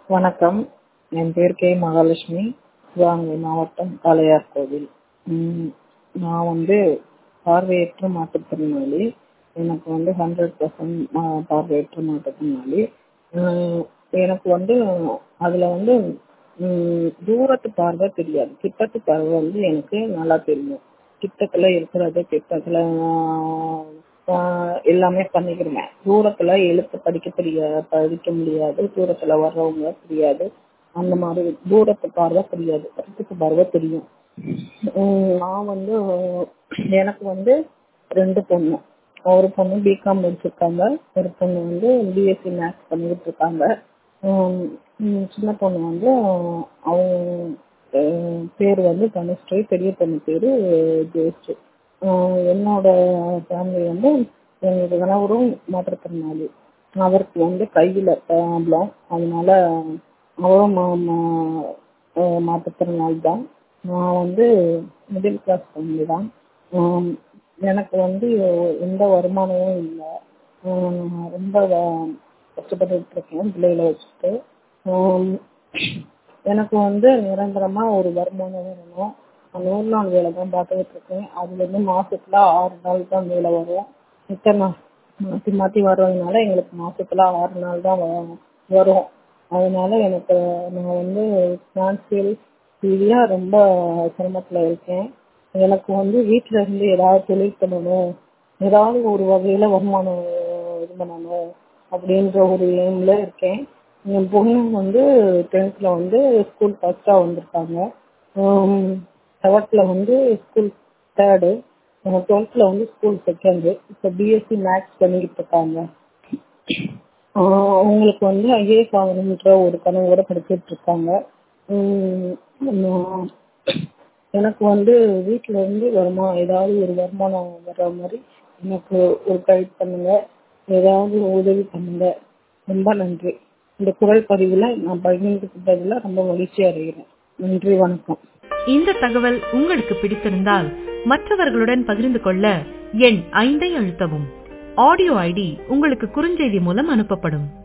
வணக்கம் என் பேர் கே மகாலட்சுமி சிவகங்கை மாவட்டம் காளையார் கோவில் ம், நான் வந்து பார்வையற்ற மாற்றுத்திறனாளி எனக்கு வந்து ஹண்ட்ரட் பர்சன்ட் பார்வையற்ற மாற்றுத்திறனாளி ம், எனக்கு வந்து அதில் வந்து ம், தூரத்து பார்வை தெரியாது கிட்டத்து பார்வை வந்து எனக்கு நல்லா தெரியும் கிட்டத்தில் இருக்கிறது கிட்டத்தில் எல்லாமே பண்ணிக்கிருவேன் தூரத்தில் எழுத்து படிக்க தெரிய படிக்க முடியாது தூரத்தில் வர்றவங்க தெரியாது அந்த மாதிரி தூரத்து பார்வை தெரியாது கிட்டத்து பார்வை தெரியும் ம், நான் வந்து எனக்கு வந்து ரெண்டு பொண்ணு ஒரு பொண்ணு பிகாம் முடிச்சிருக்காங்க ஒரு பொண்ணு வந்து பிஎஸ்சி மேத்ஸ் பண்ணிக்கிட்டு இருக்காங்க ம், ம், சின்ன பொண்ணு வந்து அவங்க அஹ், பேர் வந்து தனுஸ்ரீ பெரிய பொண்ணு பேர் ஜெயஸ்ரீ ஆஹ் என்னோட ஃபேமிலி வந்து என்னோட கணவரும் மாற்றுத்திறனாளி அவருக்கு வந்து கையில் ப்ராப்ளம் அதனால அவரும் மா- மா- ஆஹ் மாற்றுத்திறனாளி தான் நான் வந்து மிடில் கிளாஸ் ஃபேமிலி தான் ஆம், எனக்கு வந்து எந்த வருமானமும் இல்லை ரொம்ப வ- கஷ்டப்பட்டுட்டு இருக்கேன் பிள்ளைகளை வச்சுட்டு ஆம், எனக்கு வந்து நிரந்தரமா ஒரு வருமானம் வரணும் நான் நூறு நாள் வேலை தான் பார்த்துக்கிட்டு இருக்கேன் அதுல இருந்து மாசத்துல ஆறு நாள் தான் வேலை வரும் மித்த நாள் மாத்தி மாத்தி வர்றதுனால எங்களுக்கு மாசத்துல ஆறு நாள் தான் வ- வரும் அதனால எனக்கு நான் வந்து ஃபினான்சியல் ரீதியா ரொம்ப சிரமத்துல இருக்கேன் எனக்கு வந்து வீட்ல இருந்து ஏதாவது தொழில் பண்ணணும் ஏதாவது ஒரு வகையில வருமானம் இது பண்ணணும் அப்படின்ற ஒரு எய்ம்ல இருக்கேன் என் பொண்ணு வந்து டென்த்ல வந்து ஸ்கூல் ஃபர்ஸ்டா வந்திருக்காங்க செவன்த்ல வந்து ஸ்கூல் தேர்டு டுவெல்த்ல வந்து ஸ்கூல் செகண்டு இப்போ பிஎஸ்சி மேக்ஸ் பண்ணிக்கிட்டு இருக்காங்க ஆஹ் அவங்களுக்கு வந்து ஐஏஎஸ் ஆகணுன்ற ஒரு கனவோட படிச்சுட்டு இருக்காங்க உம் நான் எனக்கு வந்து வீட்ல இருந்து வருமா ஏதாவது ஒரு வருமானம் வர்ற மாதிரி எனக்கு ஒரு கைட் பண்ணுங்க ஏதாவது உதவி பண்ணுங்க ரொம்ப நன்றி இந்த குரல் பதிவுல நான் பகிர்ந்துக்கிட்டதுல ரொம்ப மகிழ்ச்சி அடைகிறேன் நன்றி வணக்கம் இந்த தகவல் உங்களுக்கு பிடித்திருந்தால் மற்றவர்களுடன் பகிர்ந்து கொள்ள எண் ஐந்தை அழுத்தவும் ஆடியோ ஐடி உங்களுக்கு குறுஞ்செய்தி மூலம் அனுப்பப்படும்